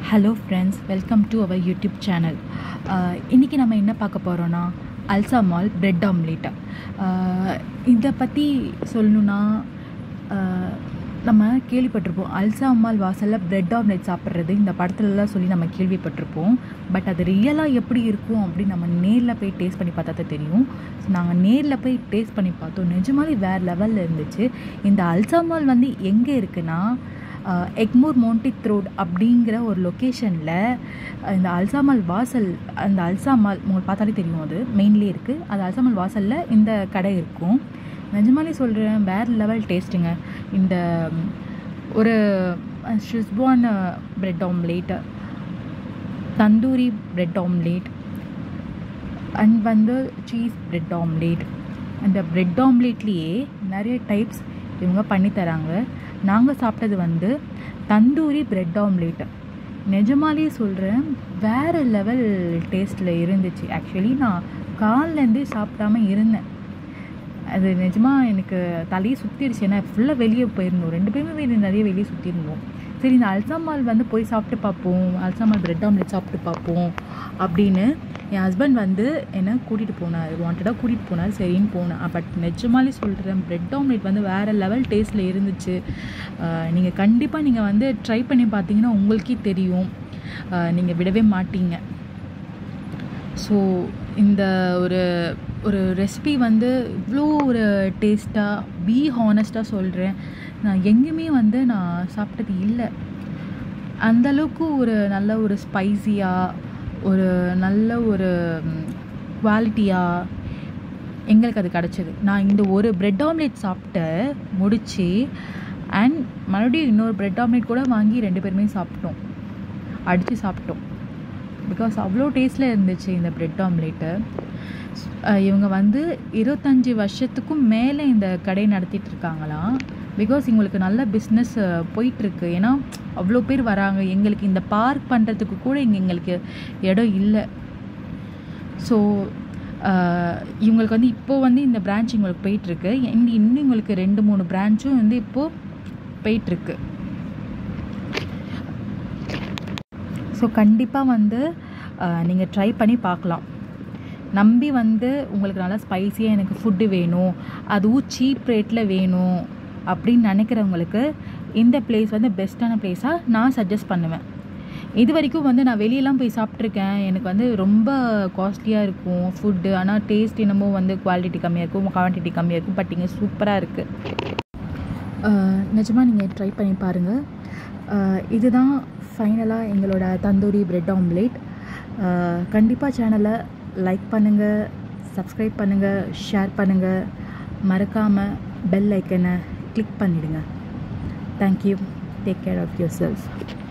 hello friends welcome to our YouTube channel இன்றைக்கி நம்ம என்ன பார்க்க போகிறோன்னா அல்சா மால் பிரெட் ஆம்லேட் இதை பற்றி சொல்லணுன்னா ஆஹ், நம்ம கேள்விப்பட்டிருப்போம் அல்சா மால் வாசலில் பிரெட் ஆம்லேட் சாப்பிட்றது இந்த படத்துலலாம் சொல்லி நம்ம கேள்விப்பட்டிருப்போம் பட் அது ரியலாக எப்படி இருக்கும் அப்படின்னு நம்ம நேரில் போய் டேஸ்ட் பண்ணி பார்த்தா தான் தெரியும் நாங்கள் நேரில் போய் டேஸ்ட் பண்ணி பார்த்தோம் நிஜமாலே வேறு லெவலில் இருந்துச்சு இந்த அல்சா மால் வந்து எங்கே இருக்குன்னா ஆஹ் எக்மோர் மோண்டிக் ரோட் அப்படிங்கிற ஒரு லொக்கேஷனில் இந்த அல்சாமல் வாசல் அந்த அல்சாமல் உங்களுக்கு பார்த்தாலே தெரியும் அது மெயின்லேயே இருக்குது அது அல்சாமல் வாசலில் இந்த கடை இருக்கும் நிஜமாலே சொல்கிறேன் வேறு லெவல் டேஸ்ட்டுங்க இந்த ம், ஒரு ஷிஸ்பான் bread omelette tandoori bread omelette and வந்து சீஸ் பிரெட் ஆம்லேட் அந்த பிரெட் ஆம்லேட்லேயே நிறைய டைப்ஸ் இவங்க பண்ணி தராங்க நாங்கள் சாப்பிட்டது வந்து தந்தூரி பிரெட் ஆம்லேட் நிஜமாலே சொல்கிறேன் வேறு லெவல் டேஸ்ட்டில் இருந்துச்சு ஆக்சுவலி நான் கால்லேருந்தே சாப்பிடாம இருந்தேன் அது நிஜமாக எனக்கு தலையை சுற்றிடுச்சு ஏன்னா ஃபுல்லாக வெளியே போயிருந்தோம் ரெண்டு பேருமே வெளியே நிறைய வெளியே சுற்றிருந்தோம் சரி இந்த அல்சாமால் வந்து போய் சாப்பிட்டு பார்ப்போம் அல்சாமால் பிரெட் ஆம்லெட் சாப்பிட்டு பார்ப்போம் அப்படின்னு என் ஹஸ்பண்ட் வந்து என்னை கூட்டிகிட்டு போனார் வாண்டடாக கூட்டிகிட்டு போனார் சரின்னு போனேன் பட் நிஜமாலே சொல்கிறேன் பிரெட் ஆம்லெட் வந்து வேறு லெவல் டேஸ்ட்டில் இருந்துச்சு நீங்கள் கண்டிப்பாக நீங்கள் வந்து ட்ரை பண்ணி பார்த்தீங்கன்னா உங்களுக்கே தெரியும் நீங்கள் விடவே மாட்டீங்க ஸோ இந்த ஒரு ஒரு ரெசிபி வந்து இவ்வளோ ஒரு டேஸ்ட்டாக பி ஹானஸ்ட்டாக சொல்கிறேன் நான் எங்கேயுமே வந்து நான் சாப்பிட்டது இல்லை அந்த அளவுக்கு ஒரு நல்ல ஒரு ஸ்பைசியாக ஒரு நல்ல ஒரு குவாலிட்டியாக எங்களுக்கு அது கிடச்சிது நான் இந்த ஒரு பிரெட் ஆம்லேட் சாப்பிட்டு முடித்து அண்ட் மறுபடியும் இன்னொரு பிரெட் ஆம்லேட் கூட வாங்கி ரெண்டு பேருமே சாப்பிட்டோம் அடித்து சாப்பிட்டோம் பிகாஸ் அவ்வளோ டேஸ்ட்டில் இருந்துச்சு இந்த பிரெட் ஆம்லேட்டு இவங்க வந்து இருபத்தஞ்சி வருஷத்துக்கும் மேலே இந்த கடை நடத்திட்டு இருக்காங்களாம் பிகாஸ் இவங்களுக்கு நல்ல பிஸ்னஸ் போயிட்டுருக்கு ஏன்னா அவ்வளோ பேர் வராங்க எங்களுக்கு இந்த பார்க் பண்ணுறதுக்கு கூட இங்கே எங்களுக்கு இடம் இல்லை ஸோ இவங்களுக்கு வந்து இப்போது வந்து இந்த பிரான்ச் இவங்களுக்கு போயிட்டுருக்கு இன்னும் இன்னும் இவங்களுக்கு ரெண்டு மூணு பிரான்ச்சும் வந்து இப்போது போயிட்டுருக்கு ஸோ கண்டிப்பாக வந்து நீங்கள் ட்ரை பண்ணி பார்க்கலாம் நம்பி வந்து உங்களுக்கு நல்லா ஸ்பைஸியாக எனக்கு ஃபுட்டு வேணும் அதுவும் சீப் ரேட்டில் வேணும் அப்படின்னு நினைக்கிறவங்களுக்கு இந்த பிளேஸ் வந்து பெஸ்ட்டான பிளேஸாக நான் சஜஸ்ட் பண்ணுவேன் இது வரைக்கும் வந்து நான் வெளியெல்லாம் போய் சாப்பிட்ருக்கேன் எனக்கு வந்து ரொம்ப காஸ்ட்லியாக இருக்கும் ஃபுட்டு ஆனால் டேஸ்ட் என்னமோ வந்து குவாலிட்டி கம்மியாக இருக்கும் குவான்டிட்டி கம்மியாக இருக்கும் பட் இங்கே சூப்பராக இருக்குது நிஜமாக நீங்கள் ட்ரை பண்ணி பாருங்கள் இதுதான் ஃபைனலாக எங்களோட தந்தூரி பிரெட் ஆம்லேட் கண்டிப்பாக சேனலை லைக் பண்ணுங்கள் சப்ஸ்கிரைப் பண்ணுங்கள் ஷேர் பண்ணுங்கள் மறக்காமல் பெல் ஐக்கனை கிளிக் பண்ணிவிடுங்க thank you take care of your self